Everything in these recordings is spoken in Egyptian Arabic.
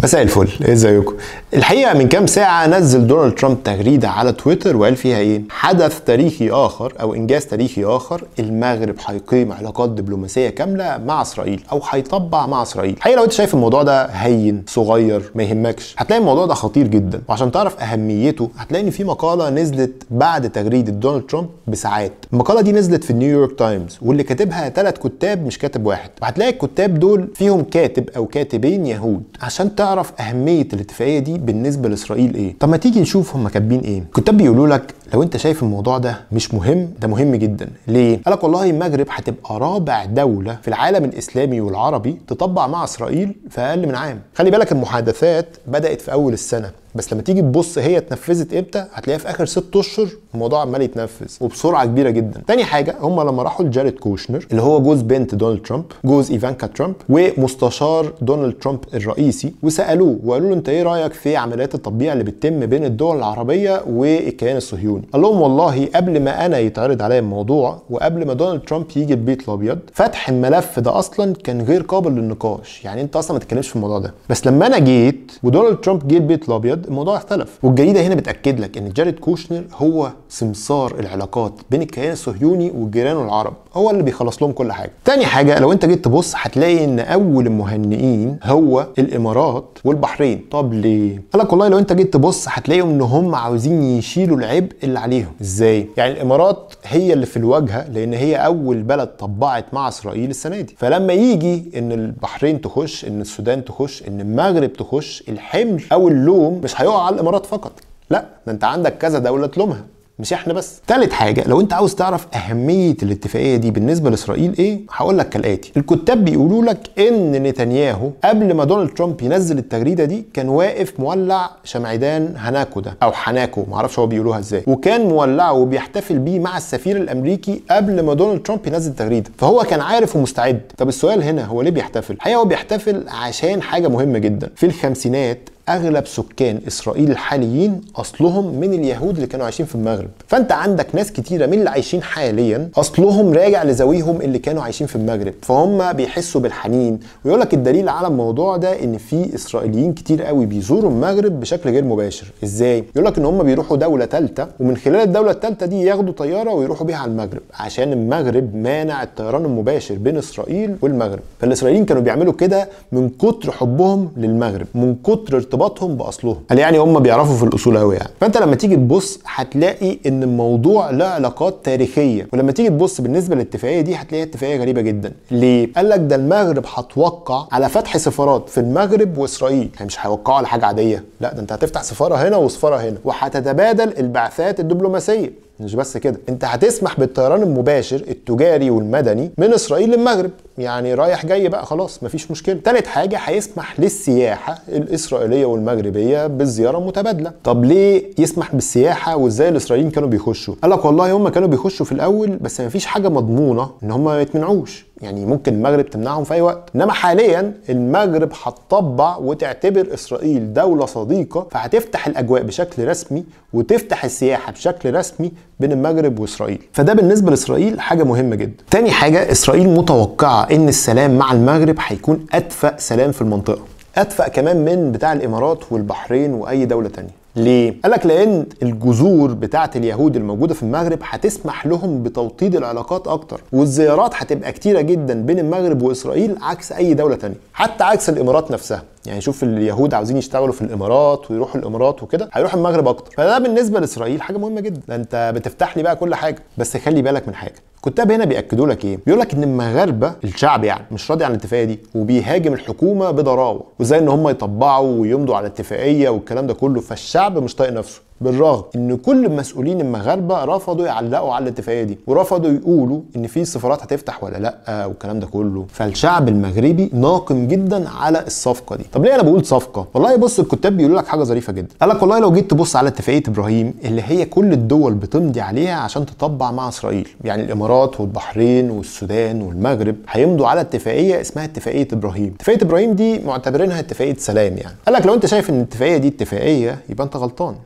مساء الفل ازيكم الحقيقه من كام ساعه نزل دونالد ترامب تغريده على تويتر وقال فيها ايه حدث تاريخي اخر او انجاز تاريخي اخر المغرب هيقيم علاقات دبلوماسيه كامله مع اسرائيل او هيطبع مع اسرائيل الحقيقه لو انت شايف الموضوع ده هين صغير ما يهمكش هتلاقي الموضوع ده خطير جدا وعشان تعرف اهميته هتلاقي ان في مقاله نزلت بعد تغريده دونالد ترامب بساعات المقاله دي نزلت في النيويورك تايمز واللي كاتبها ثلاث كتاب مش كاتب واحد وهتلاقي الكتاب دول فيهم كاتب او كاتبين يهود عشان تعرف اهميه الاتفاقيه دي بالنسبه لاسرائيل ايه طب ما تيجي نشوف هم كاتبين ايه الكتاب بيقولوا لك لو انت شايف الموضوع ده مش مهم ده مهم جدا ليه قالك والله المغرب هتبقى رابع دوله في العالم الاسلامي والعربي تطبع مع اسرائيل في اقل من عام خلي بالك المحادثات بدات في اول السنه بس لما تيجي تبص هي اتنفذت امتى هتلاقيها في اخر ست اشهر الموضوع عمال يتنفذ وبسرعه كبيره جدا تاني حاجه هم لما راحوا لجاريد كوشنر اللي هو جوز بنت دونالد ترامب جوز ايفانكا ترامب ومستشار دونالد ترامب الرئيسي وسالوه وقالوا له انت ايه رايك في عمليات التطبيع اللي بتتم بين الدول العربيه والكيان الصهيوني قال لهم والله قبل ما انا يتعرض عليا الموضوع وقبل ما دونالد ترامب يجي البيت الابيض فتح الملف ده اصلا كان غير قابل للنقاش يعني انت اصلا ما تتكلمش في الموضوع ده بس لما انا جيت ودونالد ترامب جه البيت الابيض الموضوع اختلف والجريده هنا بتاكد لك ان جاريد كوشنر هو سمسار العلاقات بين الكيان الصهيوني وجيرانه العرب هو اللي بيخلص لهم كل حاجه تاني حاجه لو انت جيت تبص هتلاقي ان اول المهنئين هو الامارات والبحرين طب ليه قال لك والله لو انت جيت تبص هتلاقيهم ان هم عاوزين يشيلوا العبء اللي عليهم ازاي يعني الامارات هي اللي في الواجهه لان هي اول بلد طبعت مع اسرائيل السنه دي فلما يجي ان البحرين تخش ان السودان تخش ان المغرب تخش الحمل او اللوم مش هيقع على الامارات فقط لا ده انت عندك كذا دوله تلومها مش احنا بس تالت حاجة لو انت عاوز تعرف اهمية الاتفاقية دي بالنسبة لاسرائيل ايه هقول لك كالاتي الكتاب بيقولوا لك ان نتنياهو قبل ما دونالد ترامب ينزل التغريدة دي كان واقف مولع شمعدان هناكو ده او حناكو معرفش هو بيقولوها ازاي وكان مولعه وبيحتفل بيه مع السفير الامريكي قبل ما دونالد ترامب ينزل التغريدة فهو كان عارف ومستعد طب السؤال هنا هو ليه بيحتفل الحقيقة هو بيحتفل عشان حاجة مهمة جدا في الخمسينات اغلب سكان اسرائيل الحاليين اصلهم من اليهود اللي كانوا عايشين في المغرب فانت عندك ناس كتيره من اللي عايشين حاليا اصلهم راجع لذويهم اللي كانوا عايشين في المغرب فهم بيحسوا بالحنين ويقول لك الدليل على الموضوع ده ان في اسرائيليين كتير قوي بيزوروا المغرب بشكل غير مباشر ازاي يقول لك ان هم بيروحوا دوله ثالثه ومن خلال الدوله الثالثه دي ياخدوا طياره ويروحوا بيها على المغرب عشان المغرب مانع الطيران المباشر بين اسرائيل والمغرب فالاسرائيليين كانوا بيعملوا كده من كتر حبهم للمغرب من كتر ارتباطهم باصلهم قال يعني هم بيعرفوا في الاصول قوي يعني فانت لما تيجي تبص هتلاقي ان الموضوع له علاقات تاريخيه ولما تيجي تبص بالنسبه للاتفاقيه دي هتلاقيها اتفاقيه غريبه جدا ليه قال لك ده المغرب هتوقع على فتح سفارات في المغرب واسرائيل يعني مش هيوقعوا على حاجه عاديه لا ده انت هتفتح سفاره هنا وسفاره هنا وهتتبادل البعثات الدبلوماسيه مش بس كده انت هتسمح بالطيران المباشر التجاري والمدني من اسرائيل للمغرب يعني رايح جاي بقى خلاص مفيش مشكله تالت حاجه هيسمح للسياحه الاسرائيليه والمغربيه بالزياره المتبادله طب ليه يسمح بالسياحه وازاي الاسرائيليين كانوا بيخشوا قال لك والله هم كانوا بيخشوا في الاول بس مفيش حاجه مضمونه ان هم ما يتمنعوش يعني ممكن المغرب تمنعهم في اي وقت انما حاليا المغرب هتطبع وتعتبر اسرائيل دوله صديقه فهتفتح الاجواء بشكل رسمي وتفتح السياحه بشكل رسمي بين المغرب واسرائيل فده بالنسبه لاسرائيل حاجه مهمه جدا تاني حاجه اسرائيل متوقعه ان السلام مع المغرب هيكون ادفأ سلام في المنطقه ادفأ كمان من بتاع الامارات والبحرين واي دوله تانية ليه؟ قال لك لان الجذور بتاعه اليهود الموجوده في المغرب هتسمح لهم بتوطيد العلاقات اكتر والزيارات هتبقى كتيره جدا بين المغرب واسرائيل عكس اي دوله تانية حتى عكس الامارات نفسها يعني شوف اليهود عاوزين يشتغلوا في الامارات ويروحوا الامارات وكده هيروحوا المغرب اكتر فده بالنسبه لاسرائيل حاجه مهمه جدا ده انت بتفتح لي بقى كل حاجه بس خلي بالك من حاجه الكتاب هنا بياكدوا لك ايه بيقول لك ان المغاربه الشعب يعني مش راضي عن الاتفاقيه دي وبيهاجم الحكومه بضراوه وازاي ان هم يطبعوا ويمضوا على الاتفاقيه والكلام ده كله فالشعب مش طايق نفسه بالرغم ان كل المسؤولين المغاربه رفضوا يعلقوا على الاتفاقيه دي ورفضوا يقولوا ان في سفارات هتفتح ولا لا والكلام ده كله فالشعب المغربي ناقم جدا على الصفقه دي طب ليه انا بقول صفقه والله بص الكتاب بيقولوا لك حاجه ظريفه جدا قال لك والله لو جيت تبص على اتفاقيه ابراهيم اللي هي كل الدول بتمضي عليها عشان تطبع مع اسرائيل يعني الامارات والبحرين والسودان والمغرب هيمضوا على اتفاقيه اسمها اتفاقيه ابراهيم اتفاقيه ابراهيم دي معتبرينها اتفاقيه سلام يعني قال لك لو انت شايف ان الاتفاقيه دي اتفاقيه يبقى انت غلطان ده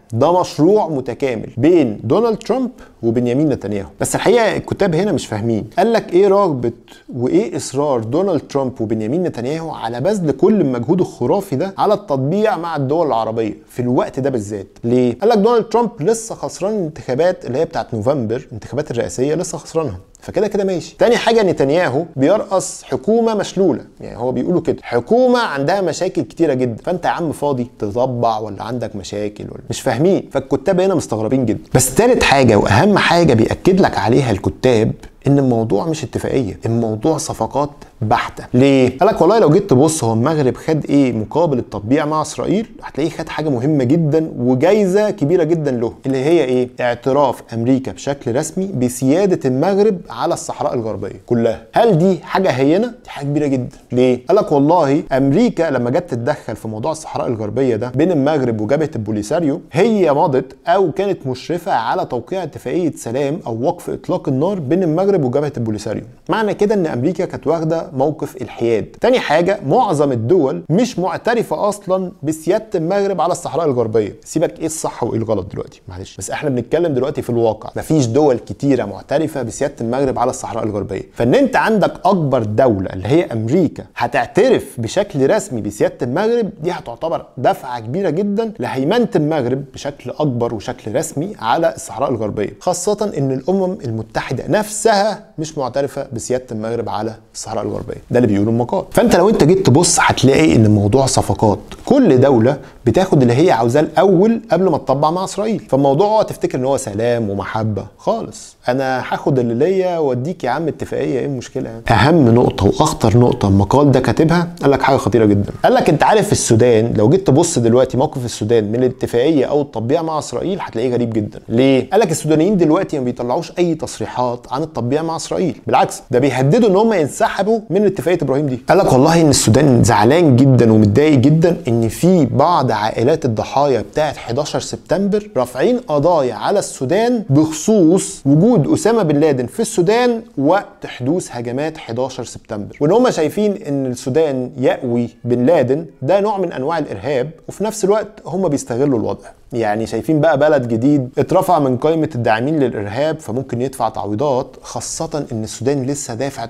مشروع متكامل بين دونالد ترامب وبنيامين نتنياهو بس الحقيقه الكتاب هنا مش فاهمين قال لك ايه رغبه وايه اصرار دونالد ترامب وبنيامين نتنياهو على بذل كل المجهود الخرافي ده على التطبيع مع الدول العربيه في الوقت ده بالذات ليه قال لك دونالد ترامب لسه خسران الانتخابات اللي هي بتاعت نوفمبر الانتخابات الرئاسيه لسه خسرانها فكده كده ماشي تاني حاجه نتنياهو بيرأس حكومه مشلوله يعني هو بيقولوا كده حكومه عندها مشاكل كتيره جدا فانت يا عم فاضي تطبع ولا عندك مشاكل ولا مش فاهمين فالكتاب هنا مستغربين جدا بس تالت حاجه واهم حاجه بيأكد لك عليها الكتاب ان الموضوع مش اتفاقيه الموضوع صفقات بحته ليه قال لك والله لو جيت تبص هو المغرب خد ايه مقابل التطبيع مع اسرائيل هتلاقيه خد حاجه مهمه جدا وجايزه كبيره جدا له اللي هي ايه اعتراف امريكا بشكل رسمي بسياده المغرب على الصحراء الغربيه كلها هل دي حاجه هينه دي حاجه كبيره جدا ليه قال لك والله امريكا لما جت تتدخل في موضوع الصحراء الغربيه ده بين المغرب وجبهه البوليساريو هي مضت او كانت مشرفه على توقيع اتفاقيه سلام او وقف اطلاق النار بين المغرب وجبهه البوليساريو معنى كده ان امريكا كانت واخده موقف الحياد تاني حاجه معظم الدول مش معترفه اصلا بسياده المغرب على الصحراء الغربيه سيبك ايه الصح وايه الغلط دلوقتي معلش بس احنا بنتكلم دلوقتي في الواقع مفيش دول كتيره معترفه بسياده المغرب على الصحراء الغربيه فان انت عندك اكبر دوله اللي هي امريكا هتعترف بشكل رسمي بسياده المغرب دي هتعتبر دفعه كبيره جدا لهيمنه المغرب بشكل اكبر وشكل رسمي على الصحراء الغربيه خاصه ان الامم المتحده نفسها مش معترفه بسياده المغرب على الصحراء الغربيه ده اللي بيقوله المقال فانت لو انت جيت تبص هتلاقي ان الموضوع صفقات كل دوله بتاخد اللي هي عاوزاه الاول قبل ما تطبع مع اسرائيل فالموضوع هو تفتكر ان هو سلام ومحبه خالص انا هاخد اللي ليا واديك يا عم اتفاقيه ايه المشكله يعني اهم نقطه واخطر نقطه المقال ده كاتبها قال لك حاجه خطيره جدا قال لك انت عارف في السودان لو جيت تبص دلوقتي موقف السودان من الاتفاقيه او التطبيع مع اسرائيل هتلاقيه غريب جدا ليه قال لك السودانيين دلوقتي ما بيطلعوش اي تصريحات عن التطبيع مع اسرائيل بالعكس ده بيهددوا ان هم ينسحبوا من اتفاقيه ابراهيم دي قال لك والله ان السودان زعلان جدا ومتضايق جدا ان في بعض عائلات الضحايا بتاعه 11 سبتمبر رافعين قضايا على السودان بخصوص وجود اسامه بن لادن في السودان وقت حدوث هجمات 11 سبتمبر وان هم شايفين ان السودان يأوي بن لادن ده نوع من انواع الارهاب وفي نفس الوقت هم بيستغلوا الوضع يعني شايفين بقى بلد جديد اترفع من قائمة الداعمين للإرهاب فممكن يدفع تعويضات خاصة إن السودان لسه دافع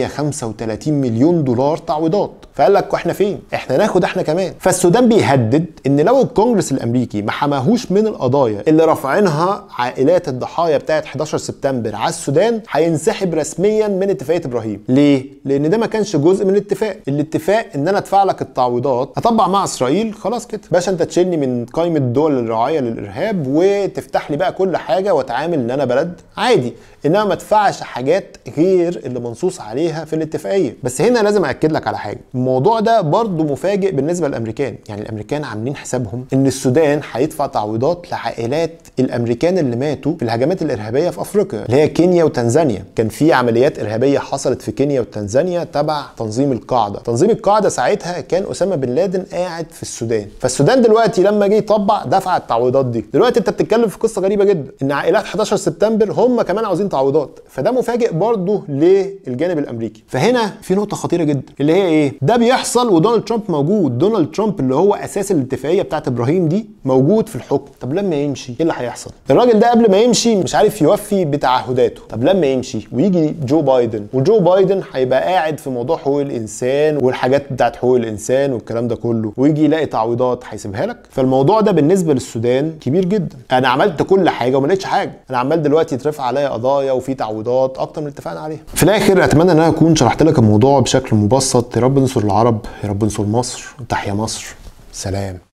335 مليون دولار تعويضات فقال لك واحنا فين؟ احنا ناخد احنا كمان فالسودان بيهدد ان لو الكونجرس الامريكي ما حماهوش من القضايا اللي رافعينها عائلات الضحايا بتاعه 11 سبتمبر على السودان هينسحب رسميا من اتفاقيه ابراهيم ليه؟ لان ده ما كانش جزء من الاتفاق الاتفاق ان انا ادفع لك التعويضات اطبع مع اسرائيل خلاص كده باشا انت تشيلني من قائمه الدول الرعايه للارهاب وتفتح لي بقى كل حاجه واتعامل ان انا بلد عادي انما ما ادفعش حاجات غير اللي منصوص عليها في الاتفاقيه بس هنا لازم اكد لك على حاجه الموضوع ده برضه مفاجئ بالنسبه للامريكان يعني الامريكان عاملين حسابهم ان السودان هيدفع تعويضات لعائلات الامريكان اللي ماتوا في الهجمات الارهابيه في افريقيا اللي هي كينيا وتنزانيا كان في عمليات ارهابيه حصلت في كينيا وتنزانيا تبع تنظيم القاعده تنظيم القاعده ساعتها كان اسامه بن لادن قاعد في السودان فالسودان دلوقتي لما جه يطبع دفع التعويضات دي دلوقتي انت بتتكلم في قصه غريبه جدا ان عائلات 11 سبتمبر هم كمان عاوزين تعويضات فده مفاجئ برضه للجانب الامريكي فهنا في نقطه خطيره جدا اللي هي ايه ده بيحصل ودونالد ترامب موجود دونالد ترامب اللي هو اساس الاتفاقيه بتاعت ابراهيم دي موجود في الحكم طب لما يمشي ايه اللي هيحصل الراجل ده قبل ما يمشي مش عارف يوفي بتعهداته طب لما يمشي ويجي جو بايدن وجو بايدن هيبقى قاعد في موضوع حقوق الانسان والحاجات بتاعت حقوق الانسان والكلام ده كله ويجي يلاقي تعويضات هيسيبها لك فالموضوع ده بالنسبه للسودان كبير جدا انا عملت كل حاجه وما لقيتش حاجه انا عمال دلوقتي يترفع عليا قضايا وفي تعويضات اكتر من اللي اتفقنا عليها في الاخر اتمنى ان انا اكون شرحت لك الموضوع بشكل مبسط يا رب انصر العرب يا رب انصر مصر تحيا مصر سلام